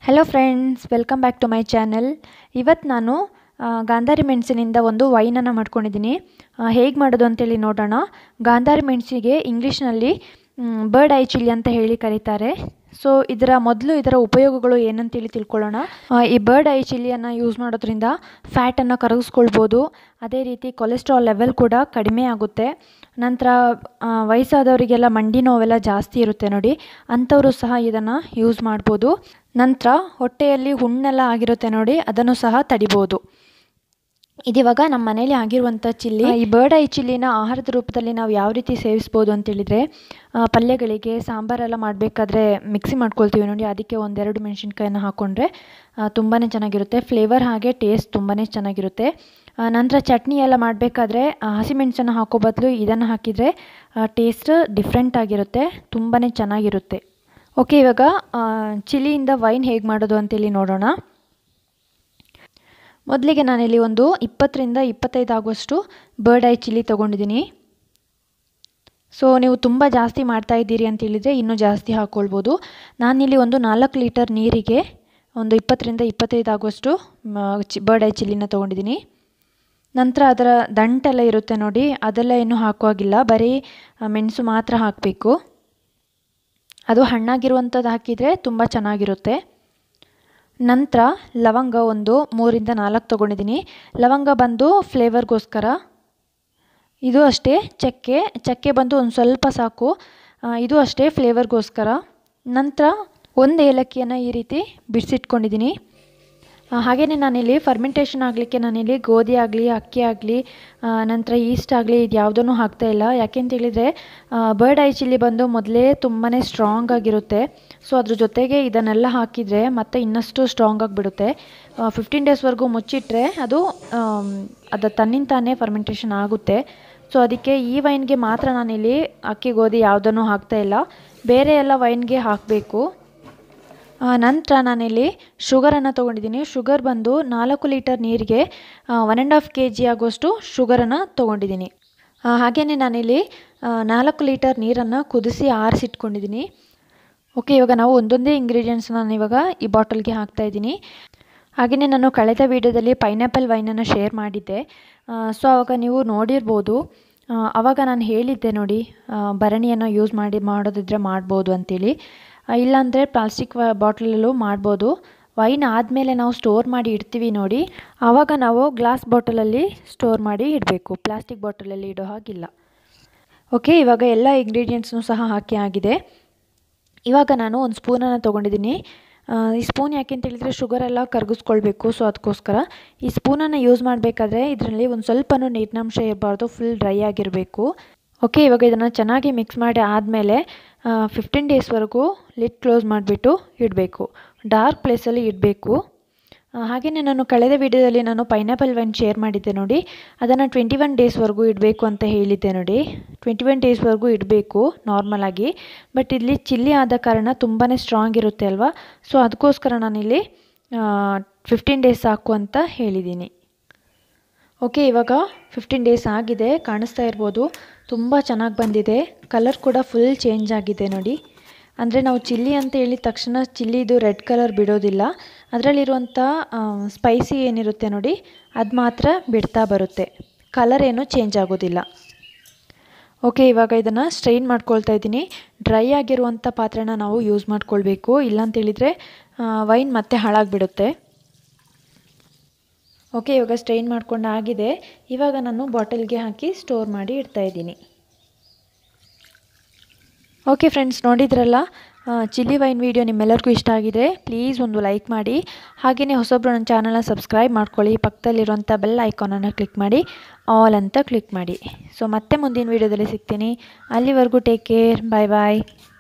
hello friends welcome back to my channel ಇವತ್ತು ನಾನು ಆ, ಗಾಂಧಾರಿ ಮೆಣಸಿನಿಂದ ಒಂದು ವೈನನ್ನು ಮಾಡ್ಕೊಂಡಿದ್ದೀನಿ ಹೇಗೆ ಮಾಡೋದು ಅಂತೇಳಿ ನೋಡೋಣ ಗಾಂಧಾರಿ ಮೆಣಸಿಗೆ ಇಂಗ್ಲೀಷ್ನಲ್ಲಿ ಬರ್ಡ್ ಐ ಚಿಲ್ಲಿ ಅಂತ ಹೇಳಿ ಕರೀತಾರೆ ಸೊ ಇದರ ಮೊದಲು ಇದರ ಉಪಯೋಗಗಳು ಏನಂತೇಳಿ ತಿಳ್ಕೊಳ್ಳೋಣ ಆ, ಈ ಬರ್ಡ್ ಐ ಚಿಲ್ಲಿಯನ್ನು ಯೂಸ್ ಮಾಡೋದ್ರಿಂದ ಫ್ಯಾಟನ್ನು ಕರಗಿಸ್ಕೊಳ್ಬೋದು ಅದೇ ರೀತಿ ಕೊಲೆಸ್ಟ್ರಾಲ್ ಲೆವೆಲ್ ಕೂಡ ಕಡಿಮೆ ಆಗುತ್ತೆ ನಂತರ ಆ, ವಯಸ್ಸಾದವರಿಗೆಲ್ಲ ಮಂಡಿ ನೋವೆಲ್ಲ ಜಾಸ್ತಿ ಇರುತ್ತೆ ನೋಡಿ ಅಂಥವರು ಸಹ ಇದನ್ನು ಯೂಸ್ ಮಾಡ್ಬೋದು ನಂತರ ಹೊಟ್ಟೆಯಲ್ಲಿ ಹುಣ್ಣೆಲ್ಲ ಆಗಿರುತ್ತೆ ನೋಡಿ ಅದನ್ನು ಸಹ ತಡಿಬೋದು ಇದಿವಾಗ ನಮ್ಮ ಮನೇಲಿ ಆಗಿರುವಂಥ ಚಿಲ್ಲಿ ಈ ಬರ್ಡ್ ಐ ಚಿಲ್ಲಿನ ಆಹಾರದ ರೂಪದಲ್ಲಿ ನಾವು ಯಾವ ರೀತಿ ಸೇವಿಸ್ಬೋದು ಅಂತೇಳಿದರೆ ಪಲ್ಯಗಳಿಗೆ ಸಾಂಬಾರೆಲ್ಲ ಮಾಡಬೇಕಾದ್ರೆ ಮಿಕ್ಸಿ ಮಾಡ್ಕೊಳ್ತೀವಿ ನೋಡಿ ಅದಕ್ಕೆ ಒಂದೆರಡು ಮೆಣಸಿನ್ಕಾಯಿನ ಹಾಕ್ಕೊಂಡ್ರೆ ತುಂಬಾ ಚೆನ್ನಾಗಿರುತ್ತೆ ಫ್ಲೇವರ್ ಹಾಗೆ ಟೇಸ್ಟ್ ತುಂಬಾ ಚೆನ್ನಾಗಿರುತ್ತೆ ಆ, ನಂತರ ಚಟ್ನಿ ಎಲ್ಲ ಮಾಡಬೇಕಾದ್ರೆ ಹಸಿಮೆಣಸನ್ನು ಹಾಕೋ ಬದಲು ಇದನ್ನು ಹಾಕಿದರೆ ಟೇಸ್ಟ್ ಡಿಫ್ರೆಂಟ್ ಆಗಿರುತ್ತೆ ತುಂಬಾ ಚೆನ್ನಾಗಿರುತ್ತೆ ಓಕೆ ಇವಾಗ ಆ, ಚಿಲ್ಲಿಯಿಂದ ವೈನ್ ಹೇಗೆ ಮಾಡೋದು ಅಂತೇಳಿ ನೋಡೋಣ ಮೊದಲಿಗೆ ನಾನಿಲ್ಲಿ ಒಂದು ಇಪ್ಪತ್ತರಿಂದ ಇಪ್ಪತ್ತೈದು ಆಗುವಷ್ಟು ಬರ್ಡ್ ಐ ಚಿಲ್ಲಿ ತೊಗೊಂಡಿದ್ದೀನಿ ಸೊ ನೀವು ತುಂಬ ಜಾಸ್ತಿ ಮಾಡ್ತಾ ಇದ್ದೀರಿ ಅಂತ ಹೇಳಿದರೆ ಇನ್ನೂ ಜಾಸ್ತಿ ಹಾಕ್ಕೊಳ್ಬೋದು ನಾನಿಲ್ಲಿ ಒಂದು ನಾಲ್ಕು ಲೀಟರ್ ನೀರಿಗೆ ಒಂದು ಇಪ್ಪತ್ತರಿಂದ ಇಪ್ಪತ್ತೈದು ಆಗುವಷ್ಟು ಮ, ಚಿ ಬರ್ಡ್ ಐ ಚಿಲ್ಲಿನ ತೊಗೊಂಡಿದ್ದೀನಿ ನಂತರ ಅದರ ದಂಟೆಲ್ಲ ಇರುತ್ತೆ ನೋಡಿ ಅದೆಲ್ಲ ಏನು ಹಾಕುವಾಗಿಲ್ಲ ಬರೀ ಆ, ಮೆಣಸು ಮಾತ್ರ ಹಾಕಬೇಕು ಅದು ಹಣ್ಣಾಗಿರುವಂಥದ್ದು ಹಾಕಿದರೆ ತುಂಬ ಚೆನ್ನಾಗಿರುತ್ತೆ ನಂತರ ಲವಂಗ ಒಂದು ಮೂರಿಂದ ನಾಲ್ಕು ತೊಗೊಂಡಿದ್ದೀನಿ ಲವಂಗ ಬಂದು ಫ್ಲೇವರ್ಗೋಸ್ಕರ ಇದು ಅಷ್ಟೇ ಚಕ್ಕೆ ಚಕ್ಕೆ ಬಂದು ಒಂದು ಸ್ವಲ್ಪ ಸಾಕು ಆ, ಇದು ಅಷ್ಟೇ ಫ್ಲೇವರ್ಗೋಸ್ಕರ ನಂತರ ಒಂದು ಏಲಕ್ಕಿಯನ್ನು ಈ ರೀತಿ ಬಿಡಿಸಿಟ್ಕೊಂಡಿದ್ದೀನಿ ಹಾಗೆಯೇ ನಾನಿಲ್ಲಿ ಫರ್ಮೆಂಟೇಷನ್ ಆಗಲಿಕ್ಕೆ ನಾನಿಲ್ಲಿ ಗೋಧಿ ಆಗಲಿ ಅಕ್ಕಿ ಆಗಲಿ ನಂತರ ಈಸ್ಟ್ ಆಗಲಿ ಇದು ಯಾವುದನ್ನು ಹಾಕ್ತಾ ಇಲ್ಲ ಯಾಕೆಂತ ಹೇಳಿದರೆ ಬರ್ಡ್ ಐ ಚಿಲ್ಲಿ ಬಂದು ಮೊದಲೇ ತುಂಬಾ ಸ್ಟ್ರಾಂಗ್ ಆಗಿರುತ್ತೆ ಸೊ ಅದ್ರ ಜೊತೆಗೆ ಇದನ್ನೆಲ್ಲ ಹಾಕಿದರೆ ಮತ್ತೆ ಇನ್ನಷ್ಟು ಸ್ಟ್ರಾಂಗ್ ಆಗಿಬಿಡುತ್ತೆ ಫಿಫ್ಟೀನ್ ಡೇಸ್ವರೆಗೂ ಮುಚ್ಚಿಟ್ರೆ ಅದು ಆಮ್, ಅದು ತನ್ನಿಂದ ತಾನೇ ಫರ್ಮೆಂಟೇಷನ್ ಆಗುತ್ತೆ ಸೊ ಅದಕ್ಕೆ ಈ ವೈನ್ಗೆ ಮಾತ್ರ ನಾನಿಲ್ಲಿ ಅಕ್ಕಿ ಗೋಧಿ ಯಾವುದನ್ನು ಹಾಕ್ತಾ ಇಲ್ಲ ಬೇರೆ ಎಲ್ಲ ವೈನ್ಗೆ ಹಾಕಬೇಕು ನಂತರ ನಾನಿಲ್ಲಿ ಶುಗರನ್ನು ತೊಗೊಂಡಿದ್ದೀನಿ ಶುಗರ್ ಬಂದು ನಾಲ್ಕು ಲೀಟರ್ ನೀರಿಗೆ one and half K G ಆಗುವಷ್ಟು ಶುಗರನ್ನು ತೊಗೊಂಡಿದ್ದೀನಿ ಹಾಗೆಯೇ ನಾನಿಲ್ಲಿ ಆ, ನಾಲ್ಕು ಲೀಟರ್ ನೀರನ್ನು ಕುದಿಸಿ ಆರಿಸಿಟ್ಕೊಂಡಿದ್ದೀನಿ ಓಕೆ ಇವಾಗ ನಾವು ಒಂದೊಂದೇ ಇಂಗ್ರೀಡಿಯೆಂಟ್ಸ್ ನಾನು ಇವಾಗ ಈ ಬಾಟಲ್ಗೆ ಹಾಕ್ತಾ ಇದ್ದೀನಿ ಹಾಗೆಯೇ ನಾನು ಕಳೆದ ವಿಡಿಯೋದಲ್ಲಿ ಪೈನಾಪಲ್ ವೈನನ್ನು ಶೇರ್ ಮಾಡಿದ್ದೆ ಸೊ ಆವಾಗ ನೀವು ನೋಡಿರ್ಬೋದು ಆ, ಆವಾಗ ನಾನು ಹೇಳಿದ್ದೆ ನೋಡಿ ಆ, ಭರಣಿಯನ್ನು ಯೂಸ್ ಮಾಡಿ ಮಾಡೋದಿದ್ರೆ ಮಾಡ್ಬೋದು ಅಂತೇಳಿ ಆ, ಇಲ್ಲಾಂದರೆ ಪ್ಲಾಸ್ಟಿಕ್ ಬಾಟ್ಲಲ್ಲೂ ಮಾಡ್ಬೋದು ವೈನ್ ಆದಮೇಲೆ ನಾವು ಸ್ಟೋರ್ ಮಾಡಿ ಇಡ್ತೀವಿ ನೋಡಿ ಆವಾಗ ನಾವು ಗ್ಲಾಸ್ ಬಾಟಲಲ್ಲಿ ಸ್ಟೋರ್ ಮಾಡಿ ಇಡಬೇಕು ಪ್ಲಾಸ್ಟಿಕ್ ಬಾಟಲಲ್ಲಿ ಇಡೋ ಹಾಗಿಲ್ಲ ಓಕೆ ಇವಾಗ ಎಲ್ಲ ಇಂಗ್ರೀಡಿಯೆಂಟ್ಸ್ನು ಸಹ ಹಾಕಿ ಆಗಿದೆ ಇವಾಗ ನಾನು ಒಂದು ಸ್ಪೂನನ್ನು ತೊಗೊಂಡಿದ್ದೀನಿ ಆ, ಈ ಸ್ಪೂನ್ ಯಾಕೆ ಅಂತ ಹೇಳಿದರೆ ಶುಗರ್ ಎಲ್ಲ ಕರಗಿಸ್ಕೊಳ್ಬೇಕು ಸೊ ಅದಕ್ಕೋಸ್ಕರ ಈ ಸ್ಪೂನನ್ನು ಯೂಸ್ ಮಾಡಬೇಕಾದ್ರೆ ಇದರಲ್ಲಿ ಒಂದು ಸ್ವಲ್ಪನೂ ನೀರಿನಂಶ ಇರಬಾರ್ದು ಫುಲ್ ಡ್ರೈ ಆಗಿರಬೇಕು ಓಕೆ ಇವಾಗ ಇದನ್ನು ಚೆನ್ನಾಗಿ ಮಿಕ್ಸ್ ಮಾಡಿ ಆದಮೇಲೆ ಫಿಫ್ಟೀನ್ ಡೇಸ್ವರೆಗೂ ಲಿಡ್ ಕ್ಲೋಸ್ ಮಾಡಿಬಿಟ್ಟು ಇಡಬೇಕು ಡಾರ್ಕ್ ಪ್ಲೇಸಲ್ಲಿ ಇಡಬೇಕು ಹಾಗೆಯೇ ನಾನು ಕಳೆದ ವಿಡಿಯೋದಲ್ಲಿ ನಾನು ಪೈನಾಪಲ್ ವೈನ್ ಶೇರ್ ಮಾಡಿದ್ದೆ ನೋಡಿ ಅದನ್ನು ಟ್ವೆಂಟಿ ಒನ್ ಡೇಸ್ವರೆಗೂ ಇಡಬೇಕು ಅಂತ ಹೇಳಿದ್ದೆ ನೋಡಿ ಟ್ವೆಂಟಿ ಒನ್ ಡೇಸ್ವರೆಗೂ ಇಡಬೇಕು ನಾರ್ಮಲಾಗಿ ಬಟ್ ಇಲ್ಲಿ ಚಿಲ್ಲಿ ಆದ ಕಾರಣ ತುಂಬಾ ಸ್ಟ್ರಾಂಗ್ ಇರುತ್ತೆ ಅಲ್ವಾ ಸೊ ಅದಕ್ಕೋಸ್ಕರ ನಾನಿಲ್ಲಿ ಫಿಫ್ಟೀನ್ ಡೇಸ್ ಸಾಕು ಅಂತ ಹೇಳಿದ್ದೀನಿ ಓಕೆ ಇವಾಗ ಫಿಫ್ಟೀನ್ ಡೇಸ್ ಆಗಿದೆ ಕಾಣಿಸ್ತಾ ಇರ್ಬೋದು ತುಂಬ ಚೆನ್ನಾಗಿ ಬಂದಿದೆ ಕಲರ್ ಕೂಡ ಫುಲ್ ಚೇಂಜ್ ಆಗಿದೆ ನೋಡಿ ಅಂದರೆ ನಾವು ಚಿಲ್ಲಿ ಅಂತ ಹೇಳಿದ ತಕ್ಷಣ ಚಿಲ್ಲಿದು ರೆಡ್ ಕಲರ್ ಬಿಡೋದಿಲ್ಲ ಅದರಲ್ಲಿರುವಂಥ ಸ್ಪೈಸಿ ಏನಿರುತ್ತೆ ನೋಡಿ ಅದು ಮಾತ್ರ ಬಿಡ್ತಾ ಬರುತ್ತೆ ಕಲರ್ ಏನು ಚೇಂಜ್ ಆಗೋದಿಲ್ಲ ಓಕೆ ಇವಾಗ ಇದನ್ನು ಸ್ಟ್ರೈನ್ ಮಾಡ್ಕೊಳ್ತಾ ಇದ್ದೀನಿ ಡ್ರೈ ಆಗಿರುವಂಥ ಪಾತ್ರೆನ ನಾವು ಯೂಸ್ ಮಾಡ್ಕೊಳ್ಬೇಕು ಇಲ್ಲಾಂತೇಳಿದರೆ ವೈನ್ ಮತ್ತೆ ಹಾಳಾಗಿಬಿಡುತ್ತೆ ಓಕೆ ಇವಾಗ ಸ್ಟ್ರೈನ್ ಮಾಡ್ಕೊಂಡು ಆಗಿದೆ ಇವಾಗ ನಾನು ಬಾಟಲ್ಗೆ ಹಾಕಿ ಸ್ಟೋರ್ ಮಾಡಿ ಇಡ್ತಾ ಇದ್ದೀನಿ ಓಕೆ ಫ್ರೆಂಡ್ಸ್ ನೋಡಿದ್ರಲ್ಲ ಚಿಲ್ಲಿ ವೈನ್ ವಿಡಿಯೋ ನಿಮ್ಮೆಲ್ಲರಿಗೂ ಇಷ್ಟ ಆಗಿದೆ ಪ್ಲೀಸ್ ಒಂದು ಲೈಕ್ ಮಾಡಿ ಹಾಗೆಯೇ ಹೊಸೊಬ್ಬರು ನನ್ನ ಚಾನಲ್ನ ಸಬ್ಸ್ಕ್ರೈಬ್ ಮಾಡ್ಕೊಳ್ಳಿ ಪಕ್ಕದಲ್ಲಿರುವಂಥ ಬೆಲ್ ಐಕಾನನ್ನು ಕ್ಲಿಕ್ ಮಾಡಿ ಆಲ್ ಅಂತ ಕ್ಲಿಕ್ ಮಾಡಿ ಸೊ ಮತ್ತೆ ಮುಂದಿನ ವೀಡಿಯೋದಲ್ಲಿ ಸಿಗ್ತೀನಿ ಅಲ್ಲಿವರೆಗೂ ಟೇಕ್ ಕೇರ್ ಬಾಯ್ ಬಾಯ್